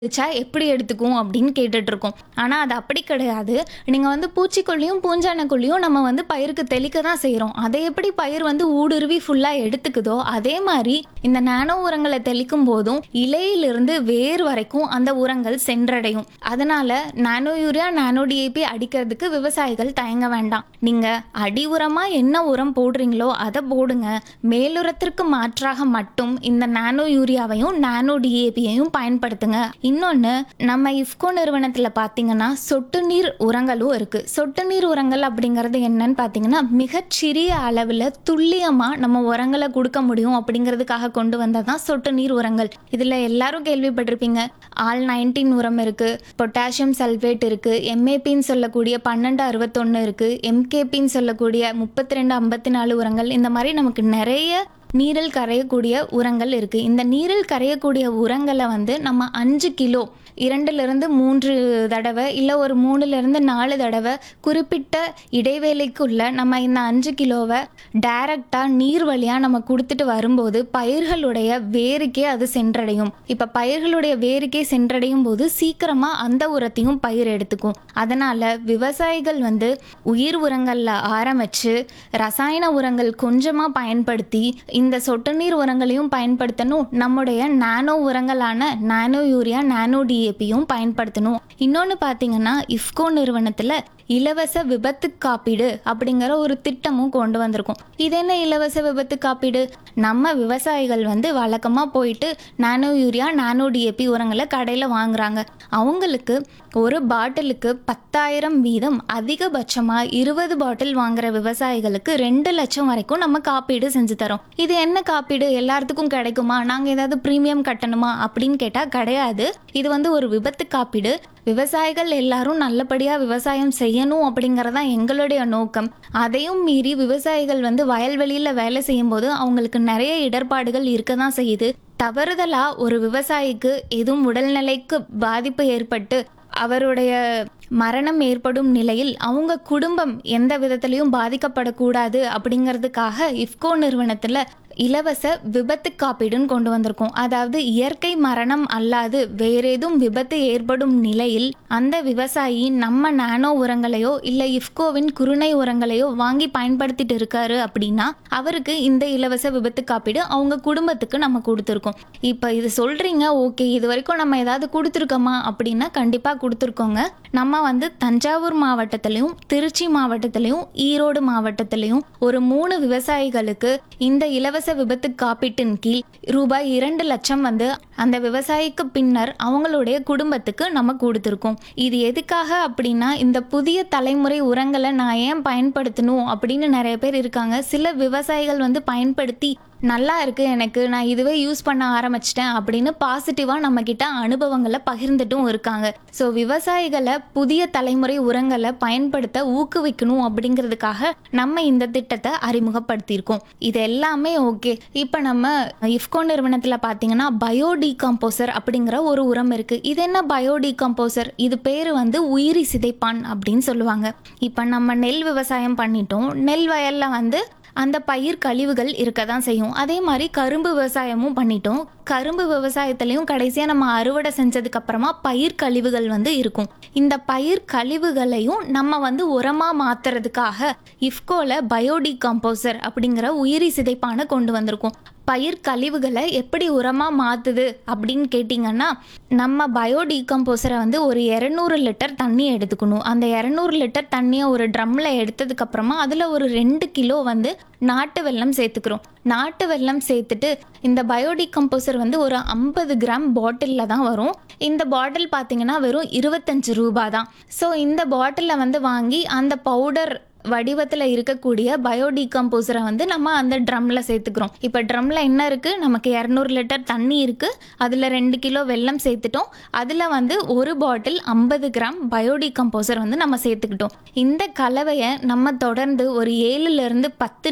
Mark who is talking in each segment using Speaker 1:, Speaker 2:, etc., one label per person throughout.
Speaker 1: வச்சா எப்படி எடுத்துக்கும் அப்படின்னு கேட்டுட்டு இருக்கோம் ஆனால் அது அப்படி கிடையாது நீங்கள் வந்து பூச்சிக்கொல்லியும் பூஞ்சானக்கொல்லியும் நம்ம வந்து பயிருக்கு தெளிக்க தான் செய்கிறோம் அதை எப்படி பயிர் வந்து ஊடுருவி ஃபுல்லாக எடுத்துக்குதோ அதே மாதிரி இந்த நானோ உரங்களை தெளிக்கும் போதும் இலையிலிருந்து வேர் வரைக்கும் அந்த உரங்கள் சென்றடையும் அதனால நானோ யூரியா நானோ டிஏபி அடிக்கிறதுக்கு விவசாயிகள் தயங்க வேண்டாம் நீங்கள் அடி உரமாக என்ன உரம் போடுறீங்களோ அதை போடுங்க மேலுரத்திற்கு மாற்றாக மட்டும் இந்த நானோ யூரியாவையும் நானோ டிஏபியையும் பயன்படுத்துங்க இன்னொன்று நம்ம இஃப்கோ நிறுவனத்தில் பார்த்தீங்கன்னா சொட்டு நீர் உரங்களும் இருக்குது சொட்டு நீர் உரங்கள் அப்படிங்கிறது என்னன்னு பார்த்தீங்கன்னா மிகச்சிறிய அளவில் துல்லியமாக நம்ம உரங்களை கொடுக்க முடியும் அப்படிங்கிறதுக்காக கொண்டு வந்தது தான் சொட்டு நீர் உரங்கள் இதில் எல்லாரும் கேள்விப்பட்டிருப்பீங்க ஆல் நைன்டீன் உரம் இருக்குது பொட்டாசியம் சல்ஃபேட் இருக்குது எம்ஏபின்னு சொல்லக்கூடிய பன்னெண்டு அறுபத்தொன்று இருக்குது எம்கேபின்னு சொல்லக்கூடிய முப்பத்தி ரெண்டு ஐம்பத்தி நாலு உரங்கள் இந்த மாதிரி நமக்கு நிறைய நீரில் கரையக்கூடிய உரங்கள் இருக்குது இந்த நீரில் கரையக்கூடிய உரங்களை வந்து நம்ம அஞ்சு கிலோ இரண்டுலேருந்து மூன்று தடவை இல்லை ஒரு மூணுலேருந்து நாலு தடவை குறிப்பிட்ட இடைவேளைக்குள்ள நம்ம இந்த அஞ்சு கிலோவை டைரக்டாக நீர் வழியாக நம்ம கொடுத்துட்டு வரும்போது பயிர்களுடைய வேருக்கே அது சென்றடையும் இப்போ பயிர்களுடைய வேருக்கே சென்றடையும் போது சீக்கிரமாக அந்த உரத்தையும் பயிர் எடுத்துக்கும் அதனால் விவசாயிகள் வந்து உயிர் உரங்களில் ஆரம்பித்து ரசாயன உரங்கள் கொஞ்சமாக பயன்படுத்தி இந்த சொட்டு நீர் உரங்களையும் பயன்படுத்தணும் நம்முடைய நானோ உரங்களான நானோ யூரியா நானோ டிஏபியும் பயன்படுத்தணும் இன்னொன்று பார்த்தீங்கன்னா இஃப்கோ நிறுவனத்தில் இலவச விபத்து காப்பீடு அப்படிங்கிற ஒரு திட்டமும் கொண்டு வந்திருக்கோம் இது என்ன இலவச விபத்து காப்பீடு நம்ம விவசாயிகள் வந்து வழக்கமாக போயிட்டு நானோ யூரியா நானோ டிஏபி உரங்களை கடையில் வாங்குறாங்க அவங்களுக்கு ஒரு பாட்டிலுக்கு பத்தாயிரம் வீதம் அதிகபட்சமாக இருபது பாட்டில் வாங்குற விவசாயிகளுக்கு ரெண்டு லட்சம் வரைக்கும் நம்ம காப்பீடு செஞ்சு தரோம் இது என்ன காப்பீடு எல்லாத்துக்கும் கிடைக்குமா நாங்கள் ஏதாவது ப்ரீமியம் கட்டணுமா அப்படின்னு கேட்டால் கிடையாது இது வந்து ஒரு விபத்து காப்பீடு விவசாயிகள் எல்லாரும் நல்லபடியாக விவசாயம் செய்யணும் அப்படிங்கிறதான் எங்களுடைய நோக்கம் அதையும் மீறி விவசாயிகள் வந்து வயல்வெளியில் வேலை செய்யும்போது அவங்களுக்கு நிறைய இடர்பாடுகள் இருக்க தான் செய்யுது தவறுதலாக ஒரு விவசாயிக்கு எதுவும் உடல்நிலைக்கு பாதிப்பு ஏற்பட்டு அவருடைய மரணம் ஏற்படும் நிலையில் அவங்க குடும்பம் எந்த விதத்திலையும் பாதிக்கப்படக்கூடாது அப்படிங்கிறதுக்காக இஃப்கோ நிறுவனத்தில் இலவச விபத்து காப்பீடுன்னு கொண்டு வந்திருக்கோம் அதாவது இயற்கை மரணம் அல்லாது வேற ஏதும் விபத்து ஏற்படும் நிலையில் அந்த விவசாயி நம்ம நானோ உரங்களையோ இல்லை இஃப்கோவின் குருணை உரங்களையோ வாங்கி பயன்படுத்திட்டு இருக்காரு அப்படின்னா அவருக்கு இந்த இலவச விபத்து காப்பீடு அவங்க குடும்பத்துக்கு நம்ம கொடுத்துருக்கோம் இப்போ இது சொல்றீங்க ஓகே இது வரைக்கும் நம்ம ஏதாவது கொடுத்துருக்கோமா அப்படின்னா கண்டிப்பாக கொடுத்துருக்கோங்க நம்ம வந்து தஞ்சாவூர் மாவட்டத்திலையும் திருச்சி மாவட்டத்திலையும் ஈரோடு மாவட்டத்திலையும் ஒரு மூணு விவசாயிகளுக்கு இந்த இலவச விபத்து காப்பீட்டின் கீழ் ரூபாய் இரண்டு லட்சம் வந்து அந்த விவசாயிக்கு பின்னர் அவங்களுடைய குடும்பத்துக்கு நம்ம கொடுத்துருக்கோம் இது எதுக்காக அப்படின்னா இந்த புதிய தலைமுறை உரங்களை நான் ஏன் பயன்படுத்தணும் அப்படின்னு நிறைய பேர் இருக்காங்க சில விவசாயிகள் வந்து பயன்படுத்தி நல்லா இருக்கு எனக்கு நான் இதுவே யூஸ் பண்ண ஆரம்பிச்சிட்டேன் அப்படின்னு பாசிட்டிவாக நம்ம கிட்ட அனுபவங்களை பகிர்ந்துட்டும் இருக்காங்க ஸோ விவசாயிகளை புதிய தலைமுறை உரங்களை பயன்படுத்த ஊக்குவிக்கணும் அப்படிங்கிறதுக்காக நம்ம இந்த திட்டத்தை அறிமுகப்படுத்தியிருக்கோம் இது எல்லாமே ஓகே இப்போ நம்ம இஃப்கோ நிறுவனத்தில் பார்த்தீங்கன்னா பயோடிகாம்போசர் அப்படிங்கிற ஒரு உரம் இருக்கு இது என்ன பயோடிகாம்போசர் இது பேர் வந்து உயிரி சிதைப்பான் அப்படின்னு சொல்லுவாங்க இப்போ நம்ம நெல் விவசாயம் பண்ணிட்டோம் நெல் வயல்ல வந்து அந்த பயிர் கழிவுகள் இருக்க தான் செய்யும் அதே மாதிரி கரும்பு விவசாயமும் பண்ணிட்டோம் கரும்பு விவசாயத்துலேயும் கடைசியாக நம்ம அறுவடை செஞ்சதுக்கு அப்புறமா பயிர் கழிவுகள் வந்து இருக்கும் இந்த பயிர் கழிவுகளையும் நம்ம வந்து உரமாக மாற்றுறதுக்காக இஃப்கோல பயோடிகாம்போசர் அப்படிங்கிற உயிரி சிதைப்பான கொண்டு வந்திருக்கோம் பயிர் கழிவுகளை எப்படி உரமாக மாற்றுது அப்படின்னு கேட்டிங்கன்னா நம்ம பயோடிகம்போசரை வந்து ஒரு இரநூறு லிட்டர் தண்ணி எடுத்துக்கணும் அந்த இரநூறு லிட்டர் தண்ணியை ஒரு ட்ரம்மில் எடுத்ததுக்கப்புறமா அதில் ஒரு ரெண்டு கிலோ வந்து நாட்டு வெல்லம் சேர்த்துக்கிறோம் நாட்டு வெல்லம் சேர்த்துட்டு இந்த பயோடிகம்போசர் வந்து ஒரு ஐம்பது கிராம் பாட்டிலில் தான் வரும் இந்த பாட்டில் பார்த்தீங்கன்னா வெறும் இருபத்தஞ்சு ரூபா தான் ஸோ இந்த பாட்டிலில் வந்து வாங்கி அந்த பவுடர் வடிவத்தில் இருக்கக்கூடிய பயோடிகம்போசரை வந்து நம்ம அந்த ட்ரம்மில் சேர்த்துக்கிறோம் இப்போ ட்ரம்மில் என்ன இருக்குது நமக்கு இரநூறு லிட்டர் தண்ணி இருக்குது அதில் ரெண்டு கிலோ வெல்லம் சேர்த்துட்டோம் அதில் வந்து ஒரு பாட்டில் ஐம்பது கிராம் பயோடிகம்போசர் வந்து நம்ம சேர்த்துக்கிட்டோம் இந்த கலவையை நம்ம தொடர்ந்து ஒரு ஏழுலேருந்து பத்து நாள்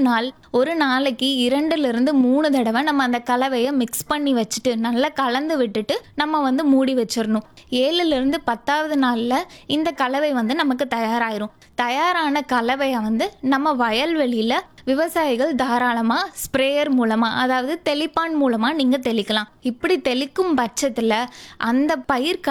Speaker 1: ஒரு நாளைக்கு இரண்டுலேருந்து மூணு தடவை நம்ம அந்த கலவையை மிக்ஸ் பண்ணி வச்சுட்டு நல்லா கலந்து விட்டுட்டு நம்ம வந்து மூடி வச்சிடணும் ஏழுலேருந்து பத்தாவது நாளில் இந்த கலவை வந்து நமக்கு தயாராயிரும் தயாரான கலவையை வந்து நம்ம வயல்வெளியில் விவசாயிகள் தாராளமாக ஸ்ப்ரேயர் மூலமாக அதாவது தெளிப்பான் மூலமாக நீங்கள் தெளிக்கலாம் இப்படி தெளிக்கும் பட்சத்தில் அந்த பயிர்